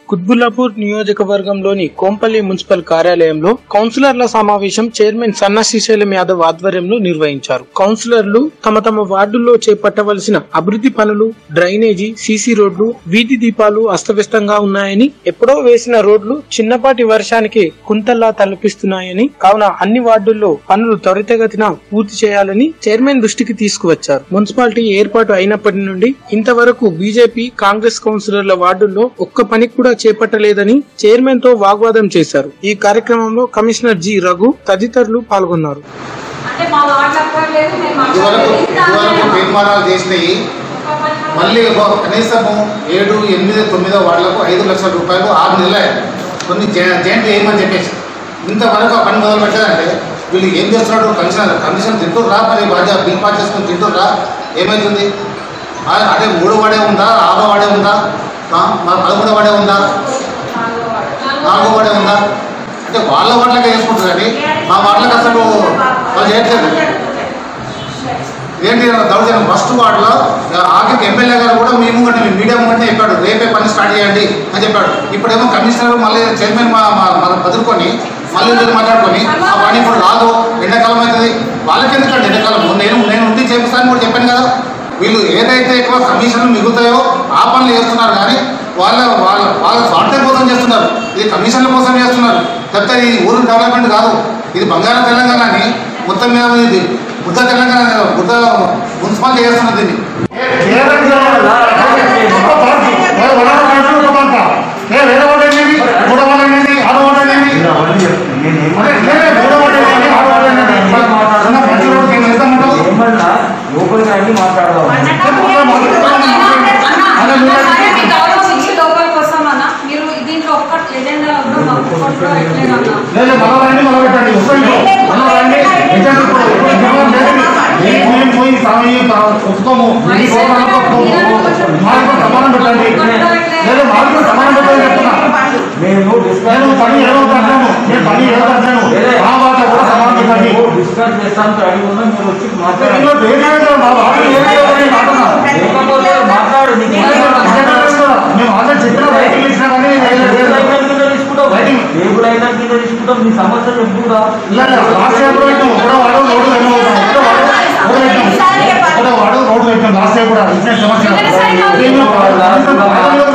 కుత్బుల్లాపూర్ నియోజకవర్గంలోని కోంపల్లి మున్సిపల్ కార్యాలయంలో కౌన్సిలర్ల సమావేశం చైర్మన్ సన్న శ్రీశైలం యాదవ్ ఆధ్వర్యంలో నిర్వహించారు కౌన్సిలర్లు తమ తమ వార్డుల్లో చేపట్టవలసిన అభివృద్ధి పనులు డ్రైనేజీ సీసీ రోడ్లు వీధి దీపాలు అస్తవ్యస్తంగా ఉన్నాయని ఎప్పుడో వేసిన రోడ్లు చిన్నపాటి వర్షానికి కుంతల్లా తలపిస్తున్నాయని కావున అన్ని వార్డుల్లో పనులు త్వరితగతిన పూర్తి చేయాలని చైర్మన్ దృష్టికి తీసుకువచ్చారు మున్సిపాలిటీ ఏర్పాటు అయినప్పటి నుండి ఇంతవరకు బీజేపీ కాంగ్రెస్ కౌన్సిలర్ల వార్డుల్లో ఒక్క పని కూడా చేపట్టలేదని చైర్మన్ తో వాగ్వాదం చేశారు ఈ కార్యక్రమంలో కమిషనర్ జి రఘు తదితరులు పాల్గొన్నారు అంటే మా వార్డు అక్కర్లేదు మేము ఇదివరకు అక్కర్లేదు ఇదివరకు తీర్మానాలు చేసినాయి మళ్ళీ ఒక కనీసము ఏడు ఎనిమిది తొమ్మిదో వాళ్ళకు ఐదు లక్షల రూపాయలు ఆరు నెలలే కొన్ని జా- జాయింట్ వేయమని చెప్పేసి ఇంతవరకు ఆ పని మొదలు పెట్టారంటే వీళ్ళు ఏం చేస్తున్నారు కమిషన్ కమిషన్ తింటుర్రా మరి బాగా బిల్ పాస్ చేసుకుని తింటుర్రా ఏమవుతుంది ఆ- అదే మూడో వాడే ఉందా ఆరో వాడే ఉందా ఆ, మరి పదమూడో వాడే ఉందా నాలుగో వాడే ఉందా అంటే వాళ్ళ వాటికే చేసుకుంటారు కానీ మా వాటికి అసలు వాళ్ళు చేయట్లేదు ఏంటి దౌర్జన్యం ఫస్ట్ వార్డులో ఆఖరికి ఎమ్మెల్యే గారు కూడా మేము కూడా మీడియా ముంగంటే చెప్పాడు రేపే పని స్టార్ట్ చేయండి అని చెప్పాడు ఇప్పుడేమో కమిషనర్ మళ్ళీ చైర్మన్ మా మా- మనం బదులుకొని మళ్ళీ వీళ్ళు మాట్లాడుకొని ఆ పని ఇప్పుడు రాదు ఎండాకాలం అవుతుంది వాళ్ళకి ఎందుకంటే ఎండాకాలం నేను నేను ఉండి చేపిస్తాను కూడా చెప్పాను కదా వీళ్ళు ఏదైతే ఎక్కువ కమిషన్లు మిగులుతాయో ఆ పనులు చేస్తున్నారు కానీ వాళ్ళ వాళ్ళ వాళ్ళ స్వార్థం కోసం చేస్తున్నారు ఇది కమిషన్ల కోసం చేస్తున్నారు తప్పితే ఇది ఊరు డెవలప్మెంట్ కాదు ఇది బంగారం తెలంగాణ అని మొత్తం మీద ఇది బుద్ధ తెలంగాణ బుద్ధ మున్సిపాలిటీ చేస్తున్నది దీన్ని ఏమన్నా లోపలికి అన్ని మాట్లాడదాం గౌరవం ఇచ్చి లోపలికి వస్తామన్నా మీరు దీంట్లో ఒక్క ఎజెండా వద్దు మాకు ఒక్కట్లో ఎట్లేదన్నా సమానం పెట్టండి లేదు మాకు సమానం పెట్టండి చెప్తున్నా మేము డిస్కస్ నేను పని ఏదో కట్టాను నేను పని ఏదో కట్టాను ఆ మాట కూడా సమానం పెట్టండి డిస్కస్ చేస్తాం అడిగి ఉన్నాం మీరు వచ్చి ఇందులో మాట్లాడండి ఏమైందో మా బాబు ఏమైందో నేను అంటున్నా. లేకపోతే మాట్లాడు నీకు మేము ఆల్రెడీ చెప్పిన రైతులు ఇచ్చినా కానీ టేబుల్ ఐటమ్ కింద తీసుకుంటావు రైటింగ్. టేబుల్ ఐటమ్ కింద తీసుకుంటాం నీ సమస్యలు ఎప్పుడురా ఇలా లాస్ట్ ఇయర్ కూడా పెట్టాం. ఒకటో వాడు రోడ్డు పెట్టాం. ఒకటో వాడు రోడ్డు పెట్టాం. ఒకటో వాడు రోడ్డు పెట్టాం లాస్ట్ ఇయర్ కూడా ఇచ్చిన సమస్య ఒకటేసారి కాదు. దీనిలో